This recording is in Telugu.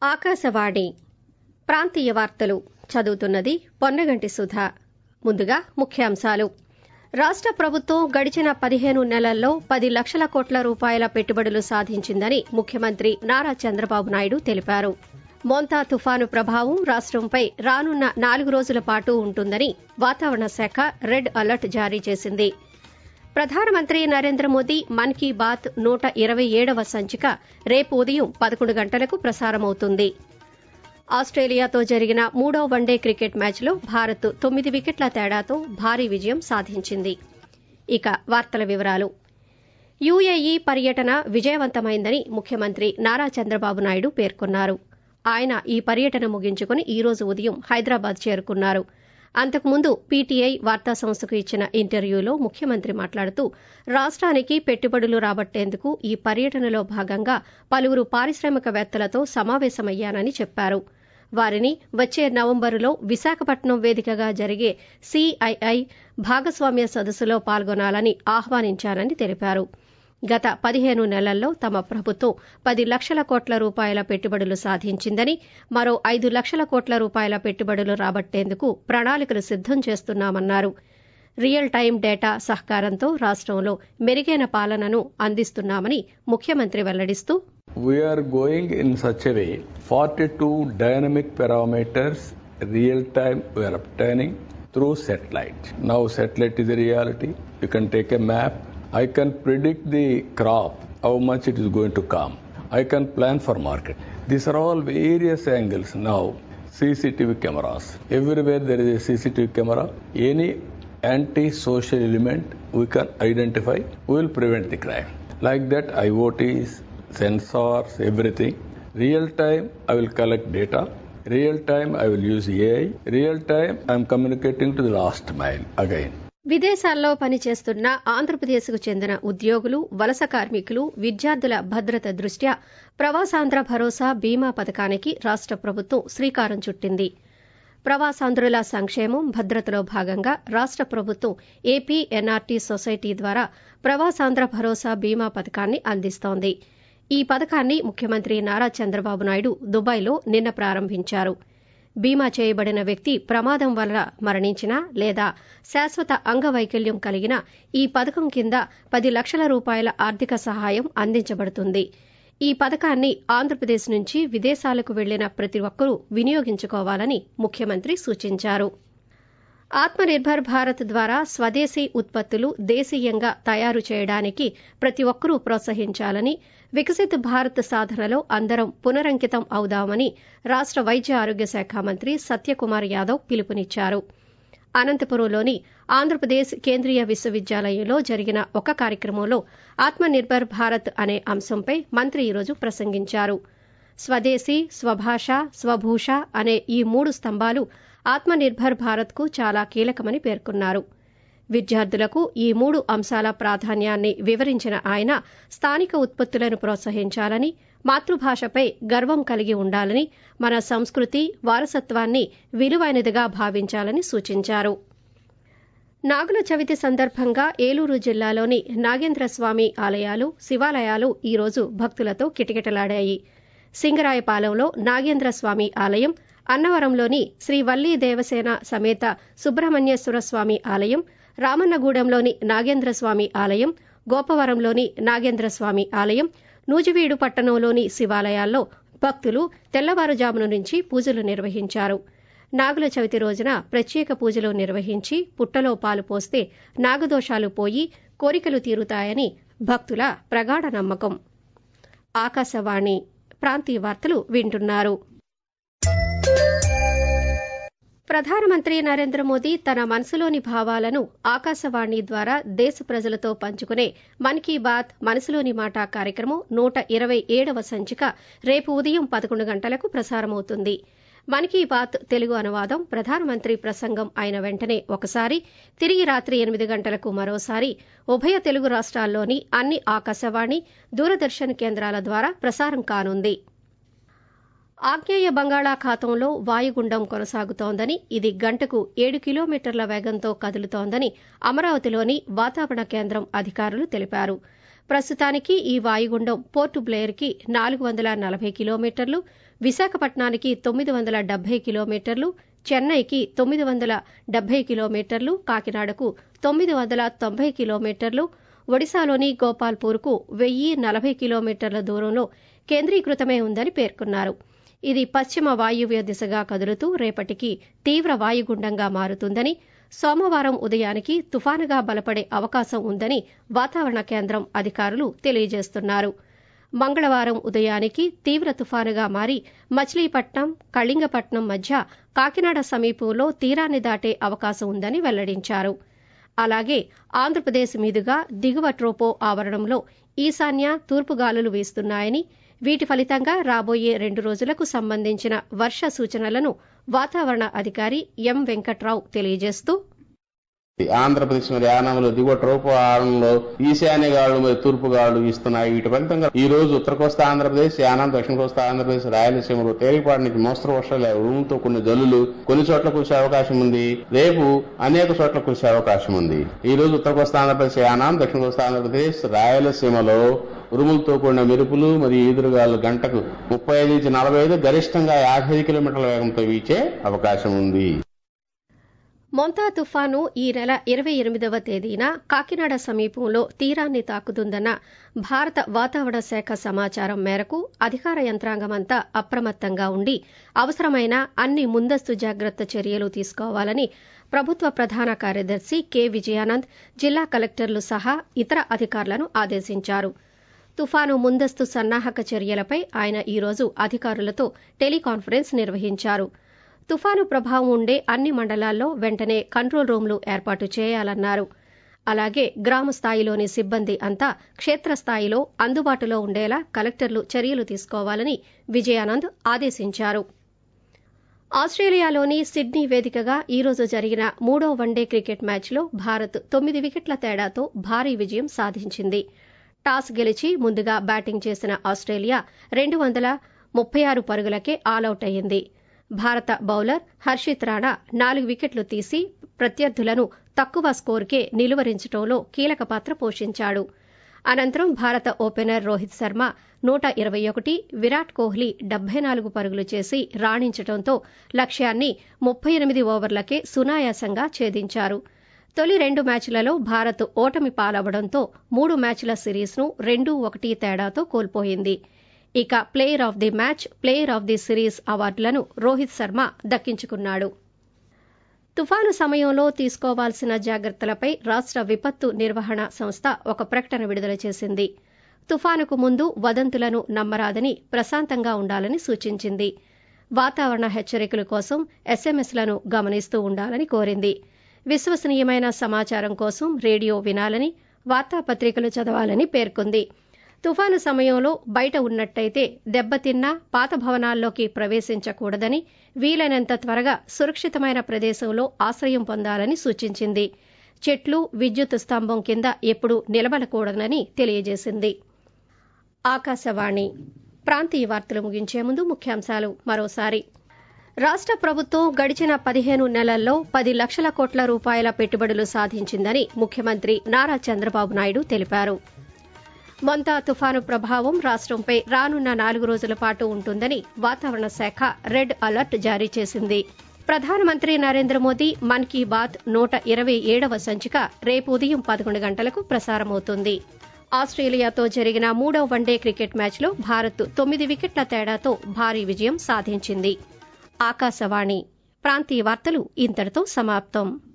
ఆకాశవాణి ప్రాంతీయ వార్తలు చదువుతున్నది పొన్నగంటి సుధా ముందుగా ముఖ్యాంశాలు రాష్ట ప్రభుత్వం గడిచిన పదిహేను నెలల్లో పది లక్షల కోట్ల రూపాయల పెట్టుబడులు సాధించిందని ముఖ్యమంత్రి నారా చంద్రబాబు నాయుడు తెలిపారు మోంతా తుఫాను ప్రభావం రాష్టంపై రానున్న నాలుగు రోజుల పాటు ఉంటుందని వాతావరణ శాఖ రెడ్ అలర్ట్ జారీ చేసింది ప్రధానమంత్రి నరేంద్ర మోదీ మన్ కీ బాత్ నూట ఇరవై ఏడవ సంచిక రేపు ఉదయం పదకొండు గంటలకు ప్రసారమవుతుంది ఆస్టేలియాతో జరిగిన మూడో వన్డే క్రికెట్ మ్యాచ్లో భారత్ తొమ్మిది వికెట్ల తేడాతో భారీ విజయం సాధించింది ఇక వార్తల వివరాలు యుఏఈ పర్యటన విజయవంతమైందని ముఖ్యమంత్రి నారా చంద్రబాబు నాయుడు పేర్కొన్నారు ఆయన ఈ పర్యటన ముగించుకుని ఈ రోజు ఉదయం హైదరాబాద్ చేరుకున్నారు అంతకుముందు పీటీఐ వార్తా సంస్థకు ఇచ్చిన ఇంటర్వ్యూలో ముఖ్యమంత్రి మాట్లాడుతూ రాష్ట్రానికి పెట్టుబడులు రాబట్టేందుకు ఈ పర్యటనలో భాగంగా పలువురు పారిశ్రామికవేత్తలతో సమావేశమయ్యానని చెప్పారు వారిని వచ్చే నవంబరులో విశాఖపట్నం వేదికగా జరిగే సిఐఐ భాగస్వామ్య సదస్సులో పాల్గొనాలని ఆహ్వానించానని తెలిపారు గత పదిహేను నెలల్లో తమ ప్రభుత్వం పది లక్షల కోట్ల రూపాయల పెట్టుబడులు సాధించిందని మరో ఐదు లక్షల కోట్ల రూపాయల పెట్టుబడులు రాబట్టేందుకు ప్రణాళికలు సిద్దం చేస్తున్నామన్నారు రియల్ టైం డేటా సహకారంతో రాష్టంలో మెరుగైన పాలనను అందిస్తున్నామని ముఖ్యమంత్రి వెల్లడిస్తూ We are going in such a way 42 dynamic parameters real time we are obtaining through satellite. Now satellite is a reality. You can take a map. I can predict the crop, how much it is going to come. I can plan for market. These are all various angles now. CCTV cameras. Everywhere there is a CCTV camera. Any anti-social element we can identify, we will prevent the crime. Like that, IoTs, sensors, everything. Real time, I will collect data. Real time, I will use AI. Real time, I am communicating to the last mile again. విదేశాల్లో పనిచేస్తున్న ఆంధ్రప్రదేశ్కు చెందిన ఉద్యోగులు వలస కార్మికులు విద్యార్థుల భద్రత దృష్ట్యా ప్రవాసాంధ్ర భరోసా బీమా పథకానికి రాష్ట ప్రభుత్వం శ్రీకారం చుట్టింది ప్రవాసాంధ్రుల సంక్షేమం భద్రతలో భాగంగా రాష్ట ప్రభుత్వం ఏపీ ఎన్ఆర్టీ సొసైటీ ద్వారా ప్రవాసాంధ్ర భరోసా బీమా పథకాన్ని అందిస్తోంది ఈ పథకాన్ని ముఖ్యమంత్రి నారా చంద్రబాబు నాయుడు దుబాయ్లో నిన్న ప్రారంభించారు బీమా చేయబడిన వ్యక్తి ప్రమాదం వల్ల మరణించినా లేదా శాశ్వత అంగవైకల్యం కలిగినా ఈ పథకం కింద పది లక్షల రూపాయల ఆర్థిక సహాయం అందించబడుతుంది ఈ పథకాన్ని ఆంధ్రప్రదేశ్ నుంచి విదేశాలకు వెళ్లిన ప్రతి ఒక్కరూ వినియోగించుకోవాలని ముఖ్యమంత్రి సూచించారు ఆత్మనిర్భర్ భారత్ ద్వారా స్వదేశీ ఉత్పత్తులు దేశీయంగా తయారు చేయడానికి ప్రతి ఒక్కరూ ప్రోత్సహించాలని వికసిత్ భారత్ సాధనలో అందరం పునరంకితం అవుదామని రాష్ట వైద్య ఆరోగ్య శాఖ మంత్రి సత్యకుమార్ యాదవ్ పిలుపునిచ్చారు అనంతపురంలోని ఆంధ్రప్రదేశ్ కేంద్రీయ విశ్వవిద్యాలయంలో జరిగిన ఒక కార్యక్రమంలో ఆత్మనిర్భర్ భారత్ అనే అంశంపై మంత్రి ఈరోజు ప్రసంగించారు స్వదేశీ స్వభాష స్వభూష అనే ఈ మూడు స్తంభాలు ఆత్మనిర్భర్ భారత్కు చాలా కీలకమని పేర్కొన్నారు విద్యార్థులకు ఈ మూడు అంశాల ప్రాధాన్యాన్ని వివరించిన ఆయన స్థానిక ఉత్పత్తులను ప్రోత్సహించాలని మాతృభాషపై గర్వం కలిగి ఉండాలని మన సంస్కృతి వారసత్వాన్ని విలువైనదిగా భావించాలని సూచించారు నాగుల చవితి సందర్భంగా ఏలూరు జిల్లాలోని నాగేంద్రస్వామి ఆలయాలు శివాలయాలు ఈరోజు భక్తులతో కిటకిటలాడాయి సింగరాయపాలెంలో నాగేంద్రస్వామి ఆలయం అన్నవరంలోని శ్రీ వల్లీ దేవసేన సమేత సుబ్రహ్మణ్యేశ్వర స్వామి ఆలయం రామన్నగూడెంలోని నాగేంద్రస్వామి ఆలయం గోపవరంలోని నాగేంద్రస్వామి ఆలయం నూజివీడు పట్టణంలోని శివాలయాల్లో భక్తులు తెల్లవారుజామున నుంచి పూజలు నిర్వహించారు నాగుల చవితి రోజున ప్రత్యేక పూజలు నిర్వహించి పుట్టలో పాలు పోస్తే నాగదోషాలు పోయి కోరికలు తీరుతాయని భక్తుల ప్రగాఢ నమ్మకం ఆకాశవాణి ప్రాంతీయ వార్తలు వింటున్నారు ప్రధానమంత్రి నరేంద్ర మోదీ తన మనసులోని భావాలను ఆకాశవాణి ద్వారా దేశ ప్రజలతో పంచుకునే మన్ కీ బాత్ మనసులోని మాట కార్యక్రమం నూట ఇరవై ఏడవ సంచిక రేపు ఉదయం పదకొండు గంటలకు ప్రసారమవుతుంది మన్ కీ బాత్ తెలుగు అనువాదం ప్రధానమంత్రి ప్రసంగం అయిన వెంటనే ఒకసారి తిరిగి రాత్రి ఎనిమిది గంటలకు మరోసారి ఉభయ తెలుగు రాష్ట్రాల్లోని అన్ని ఆకాశవాణి దూరదర్శన్ కేంద్రాల ద్వారా ప్రసారం కానుంది ఆగ్నేయ బంగాళాఖాతంలో వాయుగుండం కొనసాగుతోందని ఇది గంటకు ఏడు కిలోమీటర్ల వేగంతో కదులుతోందని అమరావతిలోని వాతావరణ కేంద్రం అధికారులు తెలిపారు ప్రస్తుతానికి ఈ వాయుగుండం పోర్టు బ్లేయర్కి నాలుగు వందల నలభై కిలోమీటర్లు విశాఖపట్నానికి తొమ్మిది వందల డెబ్బై కిలోమీటర్లు చెన్నైకి తొమ్మిది వందల డెబ్బై కిలోమీటర్లు కాకినాడకు తొమ్మిది వందల తొంభై కిలోమీటర్లు ఒడిశాలోని గోపాల్పూర్కు వెయ్యి నలభై కిలోమీటర్ల దూరంలో కేంద్రీకృతమై ఉందని పేర్కొన్నారు ఇది పశ్చిమ వాయువ్య దిశగా కదులుతూ రేపటికి తీవ్ర వాయుగుండంగా మారుతుందని సోమవారం ఉదయానికి తుఫానుగా బలపడే అవకాశం ఉందని వాతావరణ కేంద్రం అధికారులు తెలియజేస్తున్నారు మంగళవారం ఉదయానికి తీవ్ర తుఫానుగా మారి మచిలీపట్నం కళింగపట్నం మధ్య కాకినాడ సమీపంలో తీరాన్ని దాటే అవకాశం ఉందని వెల్లడించారు అలాగే ఆంధ్రప్రదేశ్ మీదుగా దిగువ ట్రోపో ఆవరణంలో ఈశాన్య తూర్పు గాలులు వీస్తున్నాయని వీటి ఫలితంగా రాబోయే రెండు రోజులకు సంబంధించిన వర్ష సూచనలను వాతావరణ అధికారి ఎం వెంకట్రావు తెలియజేస్తూ ఆంధ్రప్రదేశ్ మరి యానంలో దిగువ ట్రోపు ఆరంలో ఈశాన్య గాలులు మరియు తూర్పు గాలులు వీస్తున్నాయి వీటి ఫలితంగా ఈ రోజు ఉత్తర కోస్తా ఆంధ్రప్రదేశ్ యానం దక్షిణ కోస్తా ఆంధ్రప్రదేశ్ రాయలసీమలో తేలిపాటి నుంచి మోస్తరు వర్షాలు ఉరుములతో కొన్ని జల్లులు కొన్ని చోట్ల కురిసే అవకాశం ఉంది రేపు అనేక చోట్ల కురిసే అవకాశం ఉంది ఈ రోజు ఉత్తర కోస్తా ఆంధ్రప్రదేశ్ యానం దక్షిణ కోస్తా ఆంధ్రప్రదేశ్ రాయలసీమలో ఉరుములతో కూడిన మెరుపులు మరియు ఈదురుగాలు గంటకు ముప్పై ఐదు నుంచి నలభై ఐదు గరిష్టంగా యాభై కిలోమీటర్ల వేగంతో వీచే అవకాశం ఉంది మొంతా తుఫాను ఈ నెల ఇరవై ఎనిమిదవ తేదీన కాకినాడ సమీపంలో తీరాన్ని తాకుతుందన్న భారత వాతావరణ శాఖ సమాచారం మేరకు అధికార యంత్రాంగమంతా అప్రమత్తంగా ఉండి అవసరమైన అన్ని ముందస్తు జాగ్రత్త చర్యలు తీసుకోవాలని ప్రభుత్వ ప్రధాన కార్యదర్శి కె విజయానంద్ జిల్లా కలెక్టర్లు సహా ఇతర అధికారులను ఆదేశించారు తుఫాను ముందస్తు సన్నాహక చర్యలపై ఆయన ఈరోజు అధికారులతో టెలికాన్ఫరెన్స్ నిర్వహించారు తుఫాను ప్రభావం ఉండే అన్ని మండలాల్లో వెంటనే కంట్రోల్ రూమ్లు ఏర్పాటు చేయాలన్నారు అలాగే గ్రామ స్థాయిలోని సిబ్బంది అంతా క్షేత్రస్థాయిలో అందుబాటులో ఉండేలా కలెక్టర్లు చర్యలు తీసుకోవాలని విజయానంద్ ఆదేశించారు ఆస్ట్రేలియాలోని సిడ్నీ వేదికగా ఈరోజు జరిగిన మూడో వన్డే క్రికెట్ మ్యాచ్లో భారత్ తొమ్మిది వికెట్ల తేడాతో భారీ విజయం సాధించింది టాస్ గెలిచి ముందుగా బ్యాటింగ్ చేసిన ఆస్ట్రేలియా రెండు వందల ముప్పై ఆరు పరుగులకే ఆలౌట్ అయ్యింది భారత బౌలర్ హర్షిత్ రాణా నాలుగు వికెట్లు తీసి ప్రత్యర్థులను తక్కువ స్కోరుకే నిలువరించడంలో కీలక పాత్ర పోషించాడు అనంతరం భారత ఓపెనర్ రోహిత్ శర్మ నూట ఇరవై ఒకటి విరాట్ కోహ్లీ డెబ్బై నాలుగు పరుగులు చేసి రాణించడంతో లక్ష్యాన్ని ముప్పై ఎనిమిది ఓవర్లకే సునాయాసంగా ఛేదించారు తొలి రెండు మ్యాచ్లలో భారత్ ఓటమి పాలవడంతో మూడు మ్యాచ్ల సిరీస్ను రెండు ఒకటి తేడాతో కోల్పోయింది ఇక player of the match player of the series అవార్డులను రోహిత్ శర్మ దక్కించుకున్నాడు తుఫాను సమయంలో తీసుకోవాల్సిన జాగ్రత్తలపై రాష్ట విపత్తు నిర్వహణ సంస్థ ఒక ప్రకటన విడుదల చేసింది తుఫానుకు ముందు వదంతులను నమ్మరాదని ప్రశాంతంగా ఉండాలని సూచించింది వాతావరణ హెచ్చరికల కోసం ఎస్ఎంఎస్లను గమనిస్తూ ఉండాలని కోరింది విశ్వసనీయమైన సమాచారం కోసం రేడియో వినాలని వార్తాపత్రికలు చదవాలని పేర్కొంది తుఫాను సమయంలో బయట ఉన్నట్టయితే దెబ్బతిన్న పాత భవనాల్లోకి ప్రవేశించకూడదని వీలైనంత త్వరగా సురక్షితమైన ప్రదేశంలో ఆశ్రయం పొందాలని సూచించింది చెట్లు విద్యుత్ స్తంభం కింద ఎప్పుడూ నిలబడకూడదని తెలియజేసింది ఆకాశవాణి ప్రాంతీయ వార్తలు ముగించే ముందు ముఖ్యాంశాలు మరోసారి రాష్ట ప్రభుత్వం గడిచిన పదిహేను నెలల్లో పది లక్షల కోట్ల రూపాయల పెట్టుబడులు సాధించిందని ముఖ్యమంత్రి నారా చంద్రబాబు నాయుడు తెలిపారు మొంతా తుఫాను ప్రభావం రాష్టంపై రానున్న నాలుగు రోజుల పాటు ఉంటుందని వాతావరణ శాఖ రెడ్ అలర్ట్ జారీ చేసింది ప్రధానమంత్రి నరేంద్ర మోదీ మన్ కీ బాత్ నూట ఇరవై ఏడవ సంచిక రేపు ఉదయం పదకొండు గంటలకు ప్రసారమవుతుంది ఆస్ట్రేలియాతో జరిగిన మూడో వన్డే క్రికెట్ మ్యాచ్లో భారత్ తొమ్మిది వికెట్ల తేడాతో భారీ విజయం సాధించింది ఆకాశవాణి ప్రాంతీయ వార్తలు ఇంతటితో సమాప్తం